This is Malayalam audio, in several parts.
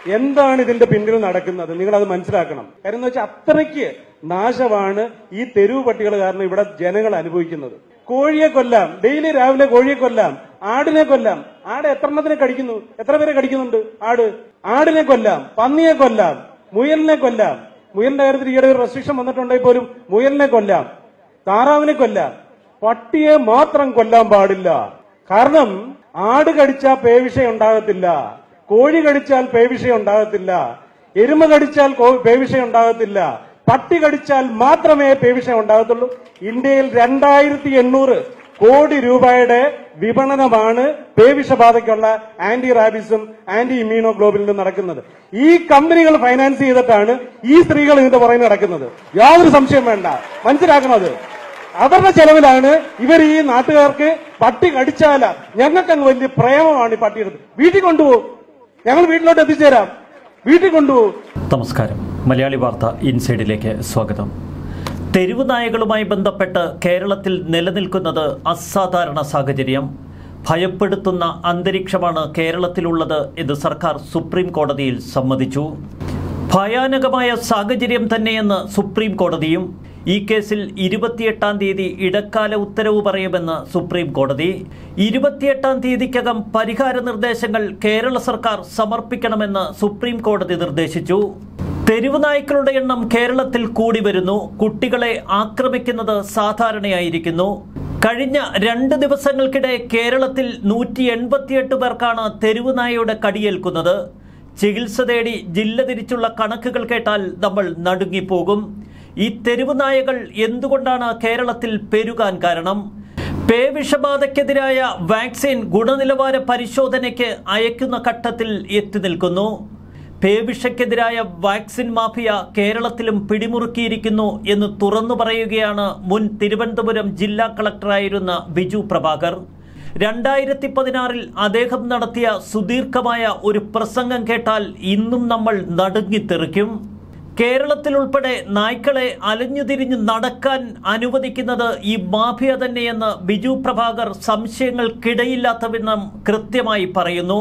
എന്താണ് ഇതിന്റെ പിന്നിൽ നടക്കുന്നത് നിങ്ങൾ അത് മനസ്സിലാക്കണം കാര്യം എന്ന് വെച്ചാൽ അത്രയ്ക്ക് നാശമാണ് ഈ തെരുവ് പട്ടികൾ കാരണം ഇവിടെ ജനങ്ങൾ അനുഭവിക്കുന്നത് കോഴിയെ കൊല്ലാം ഡെയിലി രാവിലെ കോഴിയെ കൊല്ലാം ആടിനെ കൊല്ലാം ആട് എത്രണ്ണത്തിനെ കടിക്കുന്നു എത്ര പേരെ കടിക്കുന്നുണ്ട് ആട് ആടിനെ കൊല്ലാം പന്നിയെ കൊല്ലാം മുയലിനെ കൊല്ലാം മുയലിന്റെ കാര്യത്തിൽ ഈയിടെ ഒരു റെസ്ട്രിക്ഷൻ വന്നിട്ടുണ്ടെങ്കിൽ പോലും മുയലിനെ കൊല്ലാം താറാവിനെ കൊല്ലാം പട്ടിയെ മാത്രം കൊല്ലാൻ പാടില്ല കാരണം ആട് കടിച്ചാൽ പേവിഷയം ഉണ്ടാകത്തില്ല കോഴി കടിച്ചാൽ പേവിഷയം ഉണ്ടാകത്തില്ല എരുമ കടിച്ചാൽ കോ- പേവിഷയം ഉണ്ടാകത്തില്ല പട്ടി കടിച്ചാൽ മാത്രമേ പേവിഷയം ഉണ്ടാകത്തുള്ളൂ ഇന്ത്യയിൽ രണ്ടായിരത്തി എണ്ണൂറ് കോടി രൂപയുടെ വിപണനമാണ് പേവിഷബാധയ്ക്കുള്ള ആന്റി റാബിസും ആന്റി ഇമ്മ്യൂണോ ഗ്ലോബലിനും നടക്കുന്നത് ഈ കമ്പനികൾ ഫൈനാൻസ് ചെയ്തിട്ടാണ് ഈ സ്ത്രീകൾ ഇതിന്റെ പുറകെ നടക്കുന്നത് യാതൊരു സംശയം വേണ്ട മനസ്സിലാക്കണത് അവരുടെ ചെലവിലാണ് ഇവർ ഈ നാട്ടുകാർക്ക് പട്ടി കടിച്ചാല ഞങ്ങൾക്ക് അങ്ങ് വലിയ പ്രേമമാണ് ഈ പട്ടിയെടുത്ത് വീട്ടിൽ കൊണ്ടുപോകും ഞങ്ങൾ വീട്ടിലോട്ട് എത്തിച്ചേരാം വീട്ടിൽ കൊണ്ടുപോകും നമസ്കാരം മലയാളി വാർത്ത ഇൻസൈഡിലേക്ക് സ്വാഗതം തെരുവ് നായകളുമായി ബന്ധപ്പെട്ട് കേരളത്തിൽ നിലനിൽക്കുന്നത് അസാധാരണ സാഹചര്യം ഭയപ്പെടുത്തുന്ന അന്തരീക്ഷമാണ് കേരളത്തിലുള്ളത് എന്ന് സർക്കാർ സുപ്രീം കോടതിയിൽ സമ്മതിച്ചു ഭയാനകമായ സാഹചര്യം തന്നെയെന്ന് സുപ്രീം കോടതിയും ഈ കേസിൽ ഇരുപത്തിയെട്ടാം തീയതി ഇടക്കാല ഉത്തരവ് പറയുമെന്ന് സുപ്രീം കോടതി ഇരുപത്തിയെട്ടാം തീയതിക്കകം പരിഹാര നിർദ്ദേശങ്ങൾ കേരള സർക്കാർ സമർപ്പിക്കണമെന്ന് സുപ്രീം കോടതി നിർദ്ദേശിച്ചു തെരുവ് നായ്ക്കളുടെ എണ്ണം കേരളത്തിൽ കൂടി വരുന്നു കുട്ടികളെ ആക്രമിക്കുന്നത് സാധാരണയായിരിക്കുന്നു കഴിഞ്ഞ രണ്ട് ദിവസങ്ങൾക്കിടെ കേരളത്തിൽ നൂറ്റി എൺപത്തിയെട്ട് പേർക്കാണ് തെരുവ് നായയുടെ കടിയേൽക്കുന്നത് ചികിത്സ തേടി ജില്ല തിരിച്ചുള്ള കണക്കുകൾ കേട്ടാൽ നമ്മൾ നടുങ്ങിപ്പോകും ഈ തെരുവ് നായകൾ എന്തുകൊണ്ടാണ് കേരളത്തിൽ പെരുകാൻ കാരണം പേവിഷബാധയ്ക്കെതിരായ വാക്സിൻ ഗുണനിലവാര പരിശോധനയ്ക്ക് അയക്കുന്ന ഘട്ടത്തിൽ എത്തി നിൽക്കുന്നു പേവിഷയ്ക്കെതിരായ വാക്സിൻ മാഫിയ കേരളത്തിലും പിടിമുറുക്കിയിരിക്കുന്നു എന്ന് തുറന്നു പറയുകയാണ് മുൻ തിരുവനന്തപുരം ജില്ലാ കളക്ടറായിരുന്ന ബിജു പ്രഭാകർ രണ്ടായിരത്തി പതിനാറിൽ അദ്ദേഹം നടത്തിയ സുദീർഘമായ ഒരു പ്രസംഗം കേട്ടാൽ ഇന്നും നമ്മൾ നടുങ്ങിത്തെറിക്കും കേരളത്തിൽ ഉൾപ്പെടെ നായ്ക്കളെ അലഞ്ഞുതിരിഞ്ഞ് നടക്കാൻ അനുവദിക്കുന്നത് ഈ മാഫിയ തന്നെയെന്ന് ബിജു പ്രഭാകർ സംശയങ്ങൾക്കിടയില്ലാത്ത വിധം കൃത്യമായി പറയുന്നു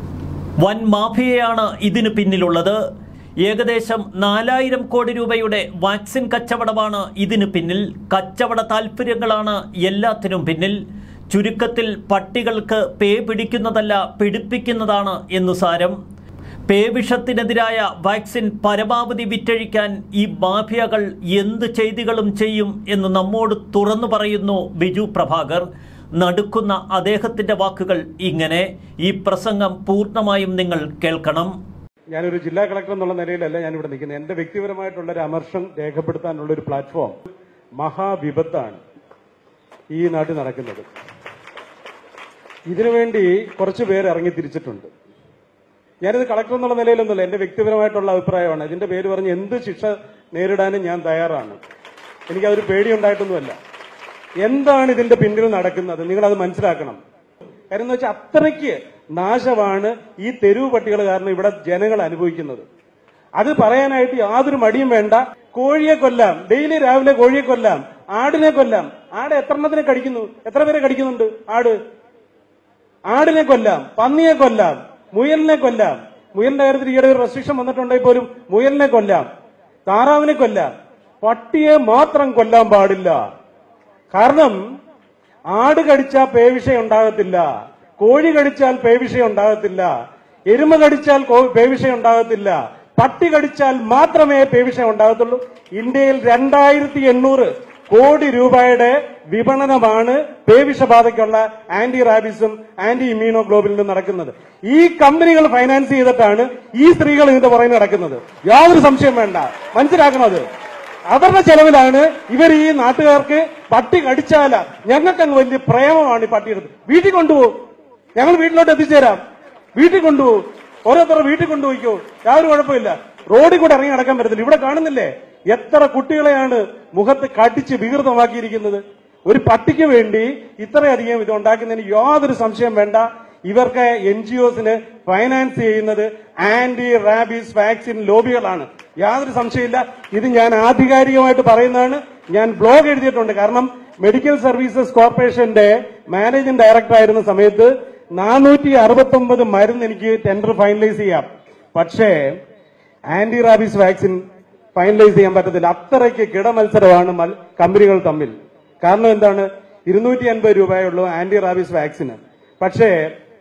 വൻ മാഫിയയാണ് ഇതിനു പിന്നിലുള്ളത് ഏകദേശം നാലായിരം കോടി രൂപയുടെ വാക്സിൻ കച്ചവടമാണ് ഇതിനു പിന്നിൽ കച്ചവട താൽപ്പര്യങ്ങളാണ് എല്ലാത്തിനും പിന്നിൽ ചുരുക്കത്തിൽ പട്ടികൾക്ക് പേ പിടിക്കുന്നതല്ല പിടിപ്പിക്കുന്നതാണ് എന്നു സാരം പേവിഷത്തിനെതിരായ വാക്സിൻ പരമാവധി വിറ്റഴിക്കാൻ ഈ മാഫിയകൾ എന്ത് ചെയ്തികളും ചെയ്യും എന്ന് നമ്മോട് തുറന്നു പറയുന്നു ബിജു പ്രഭാകർ നടുക്കുന്ന അദ്ദേഹത്തിന്റെ വാക്കുകൾ ഇങ്ങനെ ഈ പ്രസംഗം പൂർണ്ണമായും നിങ്ങൾ കേൾക്കണം ഞാനൊരു ജില്ലാ കളക്ടർ എന്നുള്ള നിലയിലല്ല ഞാൻ ഇവിടെ നിൽക്കുന്നത് എന്റെ വ്യക്തിപരമായിട്ടുള്ള ഒരു അമർഷം രേഖപ്പെടുത്താനുള്ള ഒരു പ്ലാറ്റ്ഫോം മഹാവിപത്താണ് ഈ നാട്ടിൽ നടക്കുന്നത് ഇതിനുവേണ്ടി കുറച്ചു പേര് ഇറങ്ങി തിരിച്ചിട്ടുണ്ട് ഞാനിത് കളക്ടർ എന്നുള്ള നിലയിലൊന്നുമല്ല എന്റെ വ്യക്തിപരമായിട്ടുള്ള അഭിപ്രായമാണ് ഇതിന്റെ പേര് പറഞ്ഞ് എന്ത് ശിക്ഷ നേരിടാനും ഞാൻ തയ്യാറാണ് എനിക്ക് അതൊരു പേടിയുണ്ടായിട്ടൊന്നുമല്ല എന്താണ് ഇതിന്റെ പിന്നിൽ നടക്കുന്നത് നിങ്ങൾ അത് മനസ്സിലാക്കണം കാര്യം എന്ന് വെച്ചാൽ അത്രയ്ക്ക് നാശമാണ് ഈ തെരുവ് പട്ടികൾ കാരണം ഇവിടെ ജനങ്ങൾ അനുഭവിക്കുന്നത് അത് പറയാനായിട്ട് യാതൊരു മടിയും വേണ്ട കോഴിയെ കൊല്ലാം ഡെയിലി രാവിലെ കോഴിയെ കൊല്ലാം ആടിനെ കൊല്ലാം ആട് എത്രണ്ണത്തിനെ കടിക്കുന്നു എത്ര പേരെ കടിക്കുന്നുണ്ട് ആട് ആടിനെ കൊല്ലാം പന്നിയെ കൊല്ലാം മുയലിനെ കൊല്ലാം മുയലിന്റെ കാര്യത്തിൽ ഈയിടെ ഒരു റെസ്ട്രിക്ഷൻ വന്നിട്ടുണ്ടെങ്കിൽ പോലും മുയലിനെ കൊല്ലാം താറാവിനെ കൊല്ലാം പട്ടിയെ മാത്രം കൊല്ലാൻ പാടില്ല കാരണം ആട് കടിച്ചാൽ പേവിഷയം ഉണ്ടാകത്തില്ല കോഴി കടിച്ചാൽ പേവിഷയം ഉണ്ടാകത്തില്ല എരുമ കടിച്ചാൽ കോ- പേവിഷയം ഉണ്ടാകത്തില്ല പട്ടി കടിച്ചാൽ മാത്രമേ പേവിഷയം ഉണ്ടാകത്തുള്ളൂ ഇന്ത്യയിൽ രണ്ടായിരത്തി എണ്ണൂറ് കോടി രൂപയുടെ വിപണനമാണ് പേവിഷബാധയ്ക്കുള്ള ആന്റി റാബിസും ആന്റി ഇമ്മ്യൂണോ ഗ്ലോബലിനും നടക്കുന്നത് ഈ കമ്പനികൾ ഫൈനാൻസ് ചെയ്തിട്ടാണ് ഈ സ്ത്രീകൾ ഇതിന്റെ പുറകെ നടക്കുന്നത് യാതൊരു സംശയം വേണ്ട മനസ്സിലാക്കണത് അവരുടെ ചെലവിലാണ് ഇവർ ഈ നാട്ടുകാർക്ക് പട്ടി കടിച്ചാല ഞങ്ങൾക്ക് അങ്ങ് വലിയ പ്രേമമാണ് ഈ പട്ടിയെടുത്ത് വീട്ടിൽ കൊണ്ടുപോകും ഞങ്ങൾ വീട്ടിലോട്ട് എത്തിച്ചേരാം വീട്ടിൽ കൊണ്ടുപോകും ഓരോരുത്തരുടെ വീട്ടിൽ കൊണ്ടുപോയിക്കോ യാതൊരു കുഴപ്പമില്ല റോഡിൽ കൂടെ ഇറങ്ങി നടക്കാൻ പറ്റത്തില്ല ഇവിടെ കാണുന്നില്ലേ എത്ര കുട്ടികളെയാണ് മുഖത്ത് കടിച്ച് വികൃതമാക്കിയിരിക്കുന്നത് ഒരു പട്ടിക്ക് വേണ്ടി ഇത്രയധികം ഇത് ഉണ്ടാക്കുന്നതിന് യാതൊരു സംശയം വേണ്ട ഇവർക്ക് എൻ ജി ഒസിന് ഫൈനാൻസ് ചെയ്യുന്നത് ആന്റി റാബീസ് വാക്സിൻ ലോബികളാണ് യാതൊരു സംശയമില്ല ഇത് ഞാൻ ആധികാരികമായിട്ട് പറയുന്നതാണ് ഞാൻ ബ്ലോഗ് എഴുതിയിട്ടുണ്ട് കാരണം മെഡിക്കൽ സർവീസസ് കോർപ്പറേഷന്റെ മാനേജിംഗ് ഡയറക്ടർ ആയിരുന്ന സമയത്ത് നാനൂറ്റി അറുപത്തി ഒമ്പത് മരുന്ന് എനിക്ക് ടെൻഡർ ഫൈനലൈസ് ചെയ്യാം പക്ഷേ ആന്റി റാബീസ് വാക്സിൻ ഫൈനലൈസ് ചെയ്യാൻ പറ്റത്തില്ല അത്രയ്ക്ക് കിടമത്സരമാണ് മൽ- കമ്പനികൾ തമ്മിൽ കാരണം എന്താണ് ഇരുന്നൂറ്റി അൻപത് രൂപയുള്ളൂ ആന്റി റാബീസ് വാക്സിന് പക്ഷേ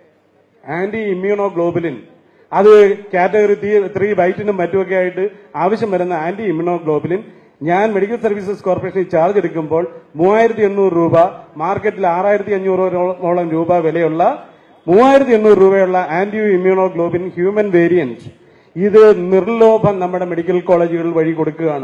ആന്റി ഇമ്മ്യൂണോ ഗ്ലോബുലിൻ അത് കാറ്റഗറി ത്രീ വൈറ്റിനും മറ്റുമൊക്കെ ആയിട്ട് ആവശ്യം വരുന്ന ആന്റി ഇമ്മ്യൂണോ ഗ്ലോബുലിൻ ഞാൻ മെഡിക്കൽ സർവീസസ് കോർപ്പറേഷനിൽ ചാർജ് എടുക്കുമ്പോൾ മൂവായിരത്തി എണ്ണൂറ് രൂപ മാർക്കറ്റിൽ ആറായിരത്തി അഞ്ഞൂറോളം രൂപ വിലയുള്ള മൂവായിരത്തി എണ്ണൂറ് രൂപയുള്ള anti immuno globin human variant ഇത് നിർലോഭം നമ്മുടെ മെഡിക്കൽ കോളേജുകൾ വഴി കൊടുക്കുകയാണ്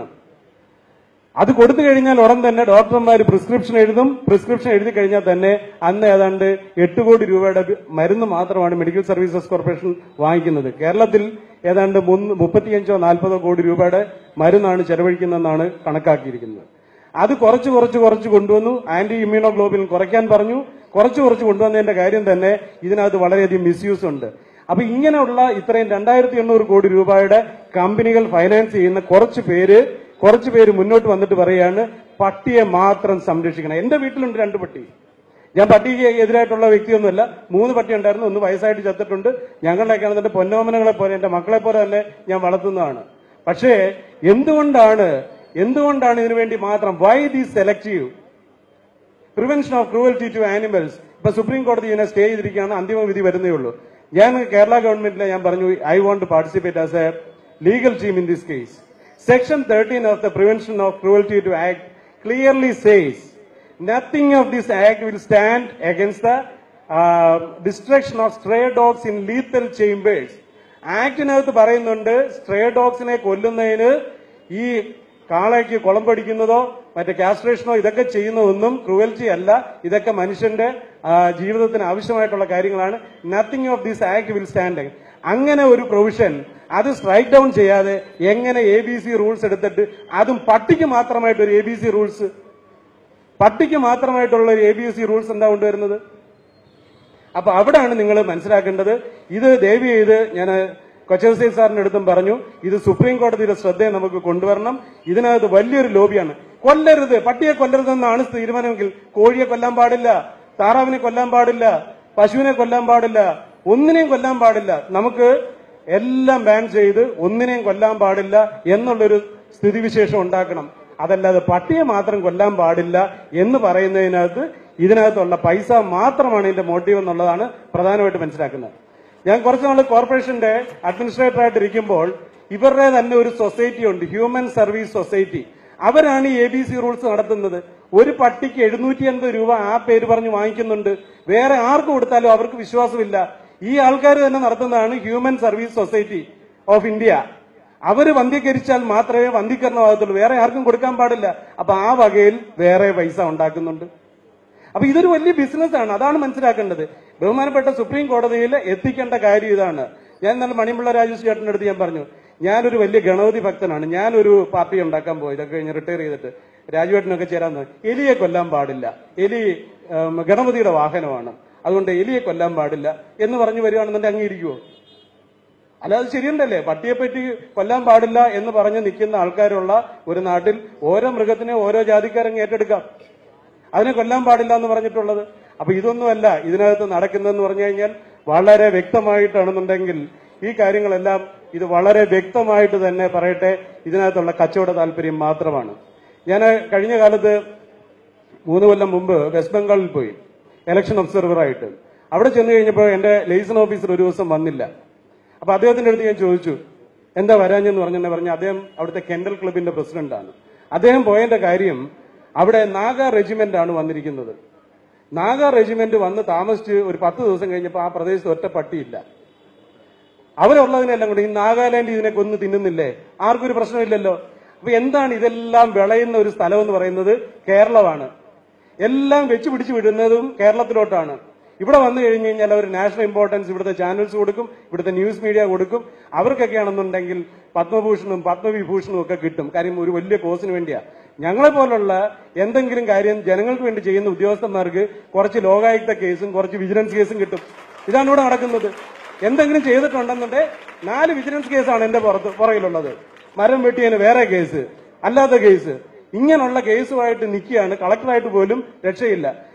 അത് കൊടുത്തു കഴിഞ്ഞാൽ ഉടൻ തന്നെ ഡോക്ടർമാർ പ്രിസ്ക്രിപ്ഷൻ എഴുതും പ്രിസ്ക്രിപ്ഷൻ എഴുതി കഴിഞ്ഞാൽ തന്നെ അന്ന് ഏതാണ്ട് എട്ട് കോടി രൂപയുടെ ബി- മരുന്ന് മാത്രമാണ് മെഡിക്കൽ സർവീസസ് കോർപ്പറേഷൻ വാങ്ങിക്കുന്നത് കേരളത്തിൽ ഏതാണ്ട് മുന്ന് മുപ്പത്തിയഞ്ചോ നാൽപ്പതോ കോടി രൂപയുടെ മരുന്നാണ് ചെലവഴിക്കുന്നതെന്നാണ് കണക്കാക്കിയിരിക്കുന്നത് അത് കുറച്ച് കുറച്ച് കുറച്ച് കൊണ്ടുവന്നു ആന്റി ഇമ്മ്യൂണോ ഗ്ലോബിൻ കുറയ്ക്കാൻ പറഞ്ഞു കുറച്ച് കുറച്ച് കൊണ്ടുവന്നതിന്റെ കാര്യം തന്നെ ഇതിനകത്ത് വളരെയധികം മിസ്യൂസ് ഉണ്ട് അപ്പൊ ഇങ്ങനെയുള്ള ഇത്രയും രണ്ടായിരത്തി എണ്ണൂറ് കോടി രൂപയുടെ കമ്പനികൾ ഫൈനാൻസ് ചെയ്യുന്ന കുറച്ച് പേര് കുറച്ച് പേര് മുന്നോട്ട് വന്നിട്ട് പറയാണ് പട്ടിയെ മാത്രം സംരക്ഷിക്കണം എന്റെ വീട്ടിലുണ്ട് രണ്ട് പട്ടി ഞാൻ പട്ടിക്ക് എതിരായിട്ടുള്ള വ്യക്തിയൊന്നുമല്ല മൂന്ന് പട്ടി ഉണ്ടായിരുന്നു ഒന്ന് വയസ്സായിട്ട് ചത്തിട്ടുണ്ട് ഞങ്ങളുടെയൊക്കെ ആണെന്നുണ്ട് പൊന്നോമനങ്ങളെ പോലെ എന്റെ മക്കളെ പോലെ തന്നെ ഞാൻ വളർത്തുന്നതാണ് പക്ഷേ എന്തുകൊണ്ടാണ് എന്തുകൊണ്ടാണ് ഇതിനു വേണ്ടി മാത്രം why the selective prevention of cruelty to animals ഇപ്പൊ സുപ്രീം കോടതി ഇതിനെ സ്റ്റേ ചെയ്തിരിക്കുകയാണ് അന്തിമ വിധി വരുന്നേ ഉള്ളൂ ഞാൻ കേരള ഗവൺമെന്റിലെ ഞാൻ പറഞ്ഞു I want to participate as a legal team in this case section thirteen of the prevention of cruelty to act clearly says nothing of this act will stand against the destruction of stray dogs in lethal chambers ആക്ടിനകത്ത് പറയുന്നുണ്ട് സ്ട്രേ ഡോഗ്സിനെ കൊല്ലുന്നതിന് ഈ കാളയ്ക്ക് കുളമ്പടിക്കുന്നതോ മറ്റേ കാസ്ട്രേഷനോ ഇതൊക്കെ ചെയ്യുന്നതൊന്നും ക്രൂവൽറ്റി അല്ല ഇതൊക്കെ മനുഷ്യന്റെ ആ, ജീവിതത്തിന് ആവശ്യമായിട്ടുള്ള കാര്യങ്ങളാണ് nothing of this act will stand അങ്ങനെ ഒരു പ്രൊവിഷൻ അത് സ്ട്രൈക്ക് ഡൗൺ ചെയ്യാതെ എങ്ങനെ എ ബി സി റൂൾസ് എടുത്തിട്ട് അതും പട്ടിക്ക് മാത്രമായിട്ട് ഒരു എ ബി സി റൂൾസ് പട്ടിക്ക് മാത്രമായിട്ടുള്ള ഒരു എ ബി സി റൂൾസ് എന്താ കൊണ്ടുവരുന്നത് അപ്പൊ അവിടെയാണ് നിങ്ങൾ മനസ്സിലാക്കേണ്ടത് ഇത് ദയവ് ചെയ്ത് ഞാൻ കൊച്ചവസൈ സാറിന്റെ അടുത്തും പറഞ്ഞു ഇത് സുപ്രീം കോടതിയുടെ ശ്രദ്ധയെ നമുക്ക് കൊണ്ടുവരണം ഇതിനകത്ത് വലിയൊരു ലോബിയാണ് കൊല്ലരുത് പട്ടിയെ കൊല്ലരുതെന്നാണ് തീരുമാനമെങ്കിൽ കോഴിയെ കൊല്ലാൻ പാടില്ല താറാവിനെ കൊല്ലാൻ പാടില്ല പശുവിനെ കൊല്ലാൻ പാടില്ല ഒന്നിനെയും കൊല്ലാൻ പാടില്ല നമുക്ക് എല്ലാം ബാൻ ചെയ്ത് ഒന്നിനെയും കൊല്ലാൻ പാടില്ല എന്നുള്ളൊരു സ്ഥിതിവിശേഷം ഉണ്ടാക്കണം അതല്ലാതെ പട്ടിയെ മാത്രം കൊല്ലാൻ പാടില്ല എന്ന് പറയുന്നതിനകത്ത് ഇതിനകത്തുള്ള പൈസ മാത്രമാണ് ഇതിന്റെ മോട്ടീവ് എന്നുള്ളതാണ് പ്രധാനമായിട്ട് മനസ്സിലാക്കുന്നത് ഞാൻ കുറച്ച് നാൾ കോർപ്പറേഷന്റെ അഡ്മിനിസ്ട്രേറ്റർ ആയിട്ട് ഇരിക്കുമ്പോൾ ഇവരുടെ തന്നെ ഒരു സൊസൈറ്റി ഉണ്ട് ഹ്യൂമൻ സർവീസ് സൊസൈറ്റി അവരാണ് ഈ എ ബി സി റൂൾസ് നടത്തുന്നത് ഒരു പട്ടിക്ക് എഴുന്നൂറ്റി അൻപത് രൂപ ആ പേര് പറഞ്ഞ് വാങ്ങിക്കുന്നുണ്ട് വേറെ ആർക്ക് കൊടുത്താലും അവർക്ക് വിശ്വാസമില്ല ഈ ആൾക്കാർ തന്നെ നടത്തുന്നതാണ് human service society of India അവര് വന്ധ്യകരിച്ചാൽ മാത്രമേ വന്ധ്യീകരണമാകത്തുള്ളൂ വേറെ ആർക്കും കൊടുക്കാൻ പാടില്ല അപ്പൊ ആ വകയിൽ വേറെ പൈസ ഉണ്ടാക്കുന്നുണ്ട് അപ്പൊ ഇതൊരു വലിയ ബിസിനസ് ആണ് അതാണ് മനസ്സിലാക്കേണ്ടത് ബഹുമാനപ്പെട്ട സുപ്രീം കോടതിയിൽ എത്തിക്കേണ്ട കാര്യം ഇതാണ് ഞാൻ ഇന്നലെ മണിമുള്ള രാജേഷ് ചേട്ടൻ്റെ അടുത്ത് ഞാൻ പറഞ്ഞു ഞാനൊരു വലിയ ഗണപതി ഭക്തനാണ് ഞാനൊരു പാർട്ടി ഉണ്ടാക്കാൻ പോയി ഇതൊക്കെ കഴിഞ്ഞ് റിട്ടയർ ചെയ്തിട്ട് രാജുവേട്ടനൊക്കെ ചേരാൻ നോക്കി. എലിയെ കൊല്ലാൻ പാടില്ല എലി ഉം, ഗണപതിയുടെ വാഹനമാണ് അതുകൊണ്ട് എലിയെ കൊല്ലാൻ പാടില്ല എന്ന് പറഞ്ഞു വരികയാണെന്നുണ്ടെങ്കിൽ അംഗീകരിക്കുമോ അല്ലാതെ ശരിയുണ്ടല്ലേ പട്ടിയെപ്പറ്റി കൊല്ലാൻ പാടില്ല എന്ന് പറഞ്ഞ് നിൽക്കുന്ന ആൾക്കാരുള്ള ഒരു നാട്ടിൽ ഓരോ മൃഗത്തിനെ ഓരോ ജാതിക്കാരങ്ങ് ഏറ്റെടുക്കാം അതിനെ കൊല്ലാൻ പാടില്ല എന്ന് പറഞ്ഞിട്ടുള്ളത് അപ്പൊ ഇതൊന്നുമല്ല ഇതിനകത്ത് നടക്കുന്നതെന്ന് പറഞ്ഞു കഴിഞ്ഞാൽ വളരെ വ്യക്തമായിട്ടാണെന്നുണ്ടെങ്കിൽ ഈ കാര്യങ്ങളെല്ലാം ഇത് വളരെ വ്യക്തമായിട്ട് തന്നെ പറയട്ടെ ഇതിനകത്തുള്ള കച്ചവട താല്പര്യം മാത്രമാണ് ഞാൻ കഴിഞ്ഞ കാലത്ത് മൂന്ന് കൊല്ലം മുമ്പ് വെസ്റ്റ് ബംഗാളിൽ പോയി ഇലക്ഷൻ ഒബ്സർവറായിട്ട് അവിടെ ചെന്ന് കഴിഞ്ഞപ്പോൾ എന്റെ ലൈസൺ ഓഫീസർ ഒരു ദിവസം വന്നില്ല അപ്പൊ അദ്ദേഹത്തിന്റെ അടുത്ത് ഞാൻ ചോദിച്ചു എന്താ വരാഞ്ഞെന്ന് പറഞ്ഞെന്നെ പറഞ്ഞ അദ്ദേഹം അവിടുത്തെ കെൻഡൽ ക്ലബിന്റെ പ്രസിഡന്റാണ് അദ്ദേഹം പോയതിന്റെ കാര്യം അവിടെ നാഗ റെജിമെന്റ് ആണ് വന്നിരിക്കുന്നത് നാഗ റെജിമെന്റ് വന്ന് താമസിച്ച് ഒരു പത്ത് ദിവസം കഴിഞ്ഞപ്പോൾ ആ പ്രദേശത്ത് ഒറ്റ പട്ടിയില്ല അവരുള്ളതിനെല്ലാം കൂടി ഈ നാഗാലാൻഡ് ഇതിനെ കൊന്നു തിന്നുന്നില്ലേ ആർക്കും ഒരു പ്രശ്നമില്ലല്ലോ അപ്പൊ എന്താണ് ഇതെല്ലാം വിളയുന്ന ഒരു സ്ഥലം എന്ന് പറയുന്നത് കേരളമാണ് എല്ലാം വെച്ച് പിടിച്ചു വിടുന്നതും കേരളത്തിലോട്ടാണ് ഇവിടെ വന്നു കഴിഞ്ഞു കഴിഞ്ഞാൽ അവർ നാഷണൽ ഇമ്പോർട്ടൻസ് ഇവിടുത്തെ ചാനൽസ് കൊടുക്കും ഇവിടുത്തെ ന്യൂസ് മീഡിയ കൊടുക്കും അവർക്കൊക്കെ ആണെന്നുണ്ടെങ്കിൽ പത്മഭൂഷണും പത്മവിഭൂഷണും ഒക്കെ കിട്ടും കാര്യം ഒരു വലിയ കോസിന് വേണ്ടിയാ ഞങ്ങളെ പോലുള്ള എന്തെങ്കിലും കാര്യം ജനങ്ങൾക്ക് വേണ്ടി ചെയ്യുന്ന ഉദ്യോഗസ്ഥന്മാർക്ക് കുറച്ച് ലോകായുക്ത കേസും കുറച്ച് വിജിലൻസ് കേസും കിട്ടും ഇതാണ് ഇവിടെ നടക്കുന്നത് എന്തെങ്കിലും ചെയ്തിട്ടുണ്ടെന്നുണ്ടെ നാല് വിജിലൻസ് കേസാണ് എന്റെ പുറത്ത് പുറകിലുള്ളത് മരം വെട്ടിയതിന് വേറെ കേസ് അല്ലാത്ത കേസ് ഇങ്ങനെയുള്ള കേസുമായിട്ട് നിൽക്കുകയാണ് കളക്ടറായിട്ട് പോലും രക്ഷയില്ല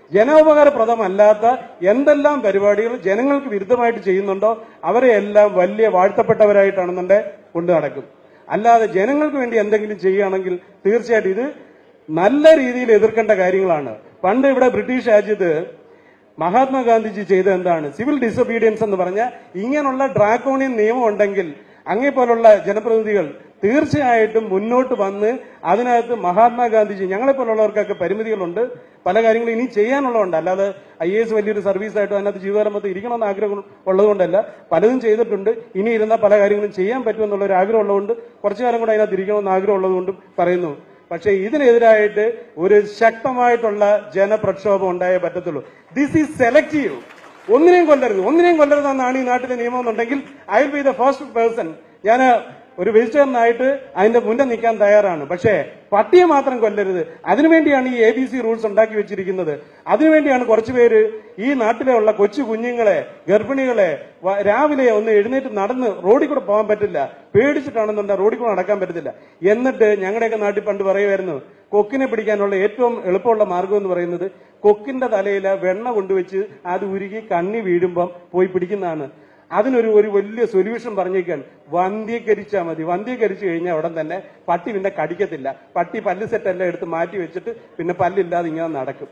ജനോപകാരപ്രദമല്ലാത്ത എന്തെല്ലാം പരിപാടികൾ ജനങ്ങൾക്ക് വിരുദ്ധമായിട്ട് ചെയ്യുന്നുണ്ടോ അവരെ എല്ലാം വലിയ വാഴ്ത്തപ്പെട്ടവരായിട്ടാണെന്നുണ്ടെ കൊണ്ടു നടക്കും അല്ലാതെ ജനങ്ങൾക്ക് വേണ്ടി എന്തെങ്കിലും ചെയ്യുകയാണെങ്കിൽ തീർച്ചയായിട്ടും ഇത് നല്ല രീതിയിൽ എതിർക്കേണ്ട കാര്യങ്ങളാണ് പണ്ട് ഇവിടെ ബ്രിട്ടീഷ് രാജ്യത്ത് മഹാത്മാഗാന്ധിജി ചെയ്ത എന്താണ് സിവിൽ ഡിസൊബീഡിയൻസ് എന്ന് പറഞ്ഞ ഇങ്ങനെയുള്ള ഡ്രാക്കോണിയൻ നിയമം ഉണ്ടെങ്കിൽ അങ്ങേ പോലുള്ള ജനപ്രതിനിധികൾ തീർച്ചയായിട്ടും മുന്നോട്ട് വന്ന് അതിനകത്ത് മഹാത്മാഗാന്ധിജി ഞങ്ങളെ പോലുള്ളവർക്കൊക്കെ പരിമിതികളുണ്ട് പല കാര്യങ്ങളും ഇനി ചെയ്യാനുള്ളതുണ്ട് അല്ലാതെ ഐ എസ് വലിയൊരു സർവീസായിട്ടും അതിനകത്ത് ജീവിതകാലം മൊത്തം ഇരിക്കണമെന്ന് ആഗ്രഹം ഉള്ളതുകൊണ്ടല്ല പലതും ചെയ്തിട്ടുണ്ട് ഇനി ഇരുന്ന പല കാര്യങ്ങളും ചെയ്യാൻ പറ്റുമെന്നുള്ള ഒരു ആഗ്രഹം ഉള്ളതുകൊണ്ട് കുറച്ചു കാലം കൂടെ അതിനകത്ത് ഇരിക്കണമെന്ന് ആഗ്രഹം ഉള്ളതുകൊണ്ടും പറയുന്നു പക്ഷേ ഇതിനെതിരായിട്ട് ഒരു ശക്തമായിട്ടുള്ള ജനപ്രക്ഷോഭം ഉണ്ടായേ പറ്റത്തുള്ളൂ ദിസ് ഈസ് സെലക്റ്റീവ് ഒന്നിനെയും കൊല്ലരുത് ഒന്നിനെയും കൊല്ലരുതെന്നാണ് ഈ നാട്ടിലെ നിയമം എന്നുണ്ടെങ്കിൽ I will be the first person ഞാൻ ഒരു വെജിറ്റേറിയനായിട്ട് അതിന്റെ മുന്നിൽ നിൽക്കാൻ തയ്യാറാണ് പക്ഷേ പട്ടിയെ മാത്രം കൊല്ലരുത് അതിനുവേണ്ടിയാണ് ഈ എ ബി സി റൂൾസ് ഉണ്ടാക്കി വെച്ചിരിക്കുന്നത് അതിനുവേണ്ടിയാണ് കുറച്ചുപേര് ഈ നാട്ടിലുള്ള കൊച്ചു കുഞ്ഞുങ്ങളെ ഗർഭിണികളെ വ- രാവിലെ ഒന്ന് എഴുന്നേറ്റ് നടന്ന് റോഡിൽ കൂടെ പോകാൻ പറ്റില്ല പേടിച്ചിട്ടാണെന്നുണ്ടെങ്കിൽ റോഡിൽ കൂടെ നടക്കാൻ പറ്റത്തില്ല എന്നിട്ട് ഞങ്ങളുടെയൊക്കെ നാട്ടിൽ പണ്ട് പറയുമായിരുന്നു കൊക്കിനെ പിടിക്കാനുള്ള ഏറ്റവും എളുപ്പമുള്ള മാർഗം എന്ന് പറയുന്നത് കൊക്കിന്റെ തലയിൽ വെണ്ണ കൊണ്ടുവച്ച് അത് ഉരുകി കണ്ണി വീഴുമ്പം പോയി പിടിക്കുന്നതാണ് അതിനൊരു ഒരു വലിയ സൊല്യൂഷൻ പറഞ്ഞേക്കാൻ വന്ധ്യകരിച്ചാൽ മതി വന്ധ്യകരിച്ചു കഴിഞ്ഞാൽ ഉടൻ തന്നെ പട്ടി പിന്നെ കടിക്കത്തില്ല പട്ടി പല്ല് സെറ്റെല്ലാം എടുത്ത് മാറ്റി വെച്ചിട്ട് പിന്നെ പല്ലില്ലാതെ ഇങ്ങനെ നടക്കും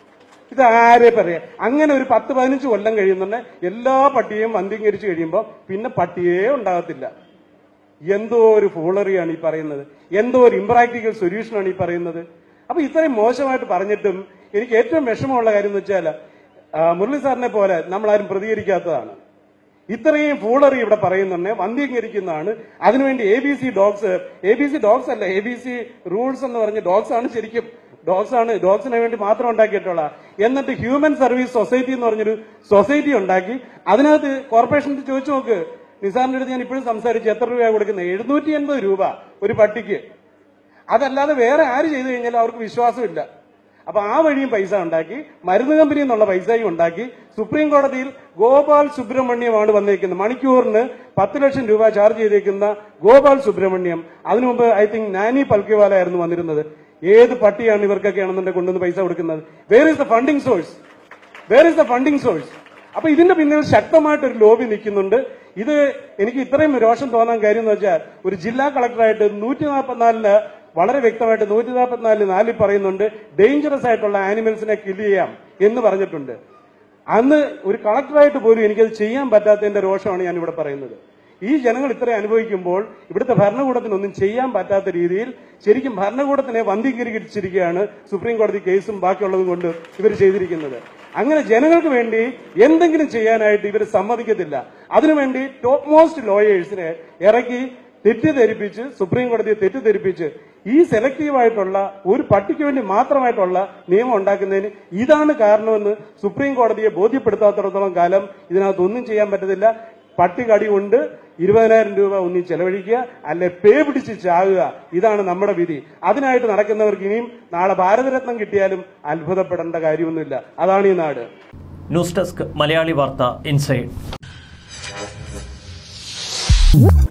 ഇത് ആരെ പറയാ അങ്ങനെ ഒരു പത്ത് പതിനഞ്ച് കൊല്ലം കഴിയുന്നുണ്ടെ എല്ലാ പട്ടിയെയും വന്ധ്യീകരിച്ചു കഴിയുമ്പോൾ പിന്നെ പട്ടിയേ ഉണ്ടാകത്തില്ല എന്തോ ഒരു ഫൂളറിയാണ് ഈ പറയുന്നത് എന്തോ ഒരു ഇമ്പ്രാക്ടിക്കൽ സൊല്യൂഷനാണ് ഈ പറയുന്നത് അപ്പൊ ഇത്രയും മോശമായിട്ട് പറഞ്ഞിട്ടും എനിക്ക് ഏറ്റവും വിഷമമുള്ള കാര്യം എന്ന് വെച്ചാൽ ആ, മുരളി സാറിനെ പോലെ നമ്മളാരും പ്രതികരിക്കാത്തതാണ് ഇത്രയും ഫൂളറി ഇവിടെ പറയുന്നുണ്ട് വന്ധ്യീകരിക്കുന്നതാണ് അതിനുവേണ്ടി A B C dogs A B C dogs അല്ല എ ബി സി റൂൾസ് എന്ന് പറഞ്ഞ് ഡോഗ്സ് ആണ് ശരിക്കും ഡോഗ്സ് ആണ് ഡോഗ്സിന് വേണ്ടി മാത്രം ഉണ്ടാക്കിയിട്ടുള്ള എന്നിട്ട് ഹ്യൂമൻ സർവീസ് സൊസൈറ്റി എന്ന് പറഞ്ഞൊരു സൊസൈറ്റി ഉണ്ടാക്കി അതിനകത്ത് കോർപ്പറേഷനിൽ ചോദിച്ചു നോക്ക് നിസാറിന്റെ അടുത്ത് ഞാൻ ഇപ്പോഴും സംസാരിച്ചു എത്ര രൂപയാണ് കൊടുക്കുന്നത് എഴുന്നൂറ്റി എൺപത് രൂപ ഒരു പട്ടിക്ക് അതല്ലാതെ വേറെ ആര് ചെയ്തു കഴിഞ്ഞാലും അവർക്ക് വിശ്വാസമില്ല അപ്പൊ ആ വഴിയും പൈസ ഉണ്ടാക്കി മരുന്ന് കമ്പനി എന്നുള്ള പൈസയും ഉണ്ടാക്കി സുപ്രീം കോടതിയിൽ ഗോപാൽ സുബ്രഹ്മണ്യമാണ് വന്നേക്കുന്നത് മണിക്കൂറിന് പത്ത് ലക്ഷം രൂപ ചാർജ് ചെയ്തേക്കുന്ന ഗോപാൽ സുബ്രഹ്മണ്യം അതിനു മുമ്പ് ഐ തിങ്ക് നാനി പൽക്കിവാല ആയിരുന്നു വന്നിരുന്നത് ഏത് പട്ടിയാണ് ഇവർക്കൊക്കെ ആണെന്നുണ്ടെങ്കിൽ കൊണ്ടുവന്ന് പൈസ കൊടുക്കുന്നത് where is the funding source where is the funding source അപ്പൊ ഇതിന്റെ പിന്നിൽ ശക്തമായിട്ടൊരു ലോബി നിൽക്കുന്നുണ്ട് ഇത് എനിക്ക് ഇത്രയും രോഷം തോന്നാൻ കാര്യം എന്ന് വെച്ചാൽ ഒരു ജില്ലാ കളക്ടറായിട്ട് നൂറ്റി നാൽപ്പത്തിനാലില് വളരെ വ്യക്തമായിട്ട് നൂറ്റി നാൽപ്പത്തിനാലില് നാലിൽ പറയുന്നുണ്ട് ഡേഞ്ചറസ് ആയിട്ടുള്ള ആനിമൽസിനെ കില്ല് ചെയ്യാം എന്ന് പറഞ്ഞിട്ടുണ്ട് അന്ന് ഒരു കളക്ടറായിട്ട് പോലും എനിക്കത് ചെയ്യാൻ പറ്റാത്തതിന്റെ രോഷമാണ് ഞാൻ ഇവിടെ പറയുന്നത് ഈ ജനങ്ങൾ ഇത്രയും അനുഭവിക്കുമ്പോൾ ഇവിടുത്തെ ഭരണകൂടത്തിനൊന്നും ചെയ്യാൻ പറ്റാത്ത രീതിയിൽ ശരിക്കും ഭരണകൂടത്തിനെ വന്ധീകരിച്ചിരിക്കുകയാണ് സുപ്രീം കോടതി കേസും ബാക്കിയുള്ളതും കൊണ്ട് ഇവർ ചെയ്തിരിക്കുന്നത് അങ്ങനെ ജനങ്ങൾക്ക് വേണ്ടി എന്തെങ്കിലും ചെയ്യാനായിട്ട് ഇവർ സമ്മതിക്കത്തില്ല അതിനുവേണ്ടി ടോപ്പ് മോസ്റ്റ് ലോയേഴ്സിനെ ഇറക്കി തെറ്റിദ്ധരിപ്പിച്ച് സുപ്രീം കോടതിയെ തെറ്റിദ്ധരിപ്പിച്ച് ഈ സെലക്റ്റീവ് ആയിട്ടുള്ള ഒരു പട്ടിക്ക് വേണ്ടി മാത്രമായിട്ടുള്ള നിയമം ഉണ്ടാക്കുന്നതിന് ഇതാണ് കാരണമെന്ന് സുപ്രീം കോടതിയെ ബോധ്യപ്പെടുത്താത്തിടത്തോളം കാലം ഇതിനകത്ത് ഒന്നും ചെയ്യാൻ പറ്റത്തില്ല പട്ടി കടി കൊണ്ട് ഇരുപതിനായിരം രൂപ ഒന്നി ചെലവഴിക്കുക അല്ലെ പേ പിടിച്ച് ചാകുക ഇതാണ് നമ്മുടെ വിധി അതിനായിട്ട് നടക്കുന്നവർക്ക് ഇനിയും നാളെ ഭാരതരത്നം കിട്ടിയാലും അത്ഭുതപ്പെടേണ്ട കാര്യമൊന്നുമില്ല അതാണ് ഈ നാട് ന്യൂസ് ഡെസ്ക് മലയാളി വാർത്ത ഇൻസൈഡ്